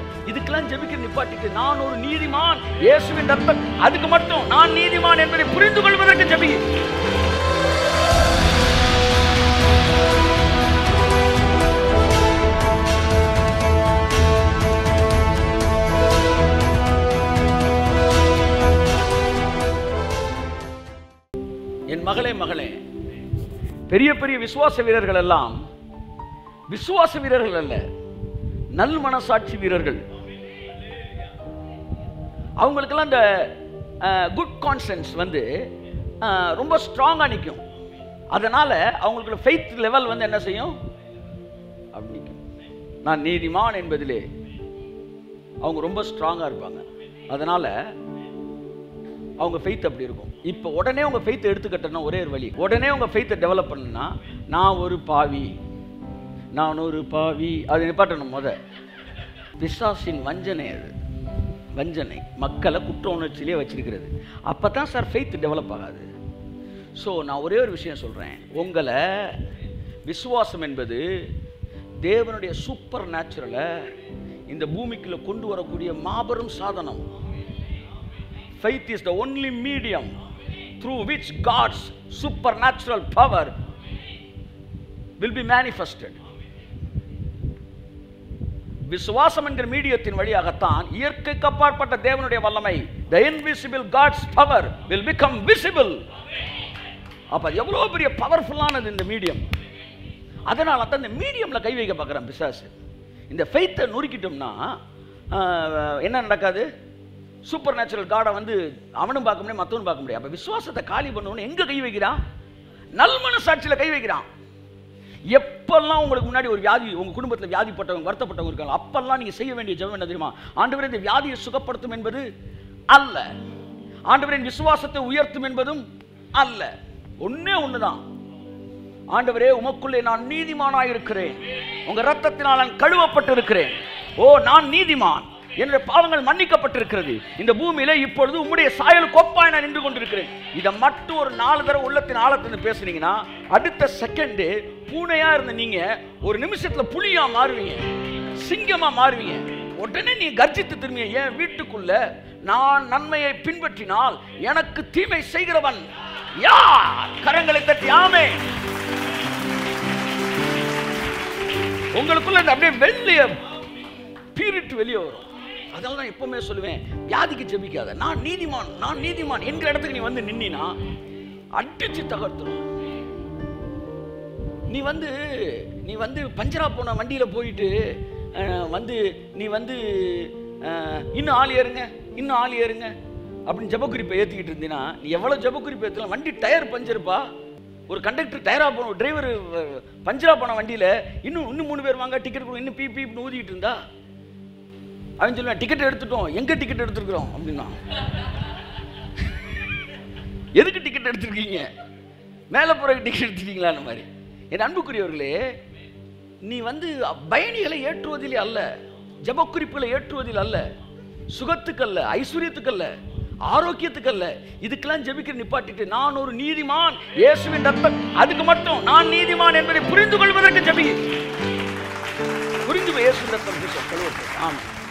இதுக்கெல்லாம் ஜெபிக்கிற நிப்பாட்டிட்டு நான் ஒரு நீதிமான் இயேசுவின் ரத்தம் அதுக்கு மட்டும் நான் நீதிமான் என்பதை புரிந்து கொள்வதற்கு ஜெபி என் மகளே மகளே பெரிய பெரிய விசுவாச வீரர்கள் எல்லாம் விசுவாச வீரர்கள் அல்ல நல் மனசாட்சி வீரர்கள் அவங்களுக்கெல்லாம் இந்த குட் கான்சன்ஸ் வந்து அஹ், ரொம்ப ஸ்ட்ராங்காக நிற்கும் அதனால அவங்களுக்கு ஃபெய்த் லெவல் வந்து என்ன செய்யும் அப்படி நிற்கும் நான் நீதிமான் என்பதிலே அவங்க ரொம்ப ஸ்ட்ராங்காக இருப்பாங்க அதனால அவங்க ஃபெய்த் அப்படி இருக்கும் இப்போ உடனே உங்க ஃபெய்த்தை எடுத்துக்கிட்டனா ஒரே ஒரு வழி உடனே உங்க ஃபெய்த்தை டெவலப் பண்ணுனா நான் ஒரு பாவி நான் ஒரு பாவி அது நிப்பாட்டணும் முத பிசாசின் வஞ்சனை அது வஞ்சனை மக்களை குற்ற உணர்ச்சியிலே வச்சிருக்கிறது அப்போ தான் சார் ஃபெய்த் டெவலப் ஆகாது ஸோ நான் ஒரே ஒரு விஷயம் சொல்கிறேன் உங்களை விசுவாசம் என்பது தேவனுடைய சூப்பர் நேச்சுரலை இந்த பூமிக்குள்ள கொண்டு வரக்கூடிய மாபெரும் சாதனம் faith is the only medium through which God's supernatural power will be manifested. விசுவாசம் என்கிற மீடியத்தின் வழியாகத்தான் இயற்கைக்கு அப்பாற்பட்ட தேவனுடைய வல்லமை the invisible God's power will become visible அப்ப அது எவ்வளவு பெரிய பவர்ஃபுல்லானது இந்த மீடியம் அதனால தான் இந்த மீடியம்ல கை வைக்க பார்க்குறான் பிசாசு இந்த ஃபெய்த்தை நுறுக்கிட்டோம்னா ஆஹ், என்ன நடக்காது சூப்பர் நேச்சுரல் காடை வந்து அவனும் பார்க்க முடியாது மற்றவனும் பார்க்க முடியாது அப்போ விசுவாசத்தை காலி பண்ணவனு எங்கே கை வைக்கிறான் நல் மனசாட்சியில் கை வைக்கிறான் எப்பெல்லாம் உங்களுக்கு முன்னாடி ஒரு வியாதி உங்க குடும்பத்தில் வியாதிப்பட்டவங்க வருத்தப்பட்டவங்க இருக்காங்க அப்பெல்லாம் நீங்க செய்ய வேண்டிய ஜெபம் என்ன தெரியுமா ஆண்டவரே இந்த வியாதியை சுகப்படுத்தும் என்பது அல்ல ஆண்டவரின் விசுவாசத்தை உயர்த்தும் என்பதும் அல்ல ஒண்ணே ஒண்ணுதான் ஆண்டவரே உமக்குள்ளே நான் நீதிமானாய் இருக்கிறேன் உங்க ரத்தத்தினால் நான் கழுவப்பட்டிருக்கிறேன் ஓ நான் நீதிமான் என்னுடைய பாவங்கள் மன்னிக்கப்பட்டிருக்கிறது இந்த பூமியில இப்பொழுது உம்முடைய சாயல் கோப்பாய் நான் நின்று கொண்டிருக்கிறேன் இதை மட்டும் ஒரு நாலு தடவை உள்ளத்தின் ஆழத்திலிருந்து பேசுனீங்கன்னா அடுத்த செகண்டு பூனையா இருந்த நீங்க ஒரு நிமிஷத்துல புலியா மாறுவீங்க சிங்கமா மாறுவீங்க உடனே நீ கர்ஜித்து திரும்பிய என் வீட்டுக்குள்ள நான் நன்மையை பின்பற்றினால் எனக்கு தீமை செய்கிறவன் யார் கரங்களை தட்டி ஆமே உங்களுக்குள்ள இந்த அப்படியே வெள்ளைய பீரிட்டு வெளியே வரும் அதனால நான் எப்பவுமே சொல்லுவேன் வியாதிக்கு ஜெபிக்காத நான் நீதிமான் நான் நீதிமான் என்கிற இடத்துக்கு நீ வந்து நின்னா அடிச்சு தகர்த்துரும் நீ வந்து நீ வந்து பஞ்சரா போன வண்டியில போயிட்டு அஹ், வந்து நீ வந்து அஹ், இன்னும் ஆள் ஏறுங்க இன்னும் ஆள் ஏறுங்க அப்படின்னு ஜபக்குறிப்பை ஏற்றிக்கிட்டு இருந்தீங்கன்னா நீ எவ்வளோ ஜபக்குறிப்பை ஏற்றலாம் வண்டி டயர் பஞ்சருப்பா ஒரு கண்டக்டர் டயரா போன டிரைவர் பஞ்சரா போன வண்டியில இன்னும் இன்னும் மூணு பேர் வாங்க டிக்கெட் கொடுங்க இன்னும் பீ பீப்னு ஊதிக்கிட்டு இருந்தா அவன் சொல்லுவேன் டிக்கெட் எடுத்துட்டோம் எங்க டிக்கெட் எடுத்துருக்குறோம் அப்படின்னா எதுக்கு டிக்கெட் எடுத்திருக்கீங்க மேலே போகிறதுக்கு டிக்கெட் எடுத்துருக்கீங்களா அந்த மாதிரி என் அன்புக்குரியவர்களே நீ வந்து பயணிகளை ஏற்றுவதில் அல்ல ஜபக்குறிப்புகளை ஏற்றுவதில் அல்ல சுகத்துக்கு அல்ல ஐஸ்வர்யத்துக்கு அல்ல ஆரோக்கியத்துக்கு அல்ல இதுக்கெல்லாம் ஜெபிக்கிற நிப்பாட்டிட்டு நான் ஒரு நீதிமான் இயேசுவின் ரத்தம் அதுக்கு மட்டும் நான் நீதிமான் என்பதை புரிந்து கொள்வதற்கு ஜெபி புரிந்து கொள் இயேசுவின் ரத்தம் பூச கழுவப்பட்டது. ஆமென்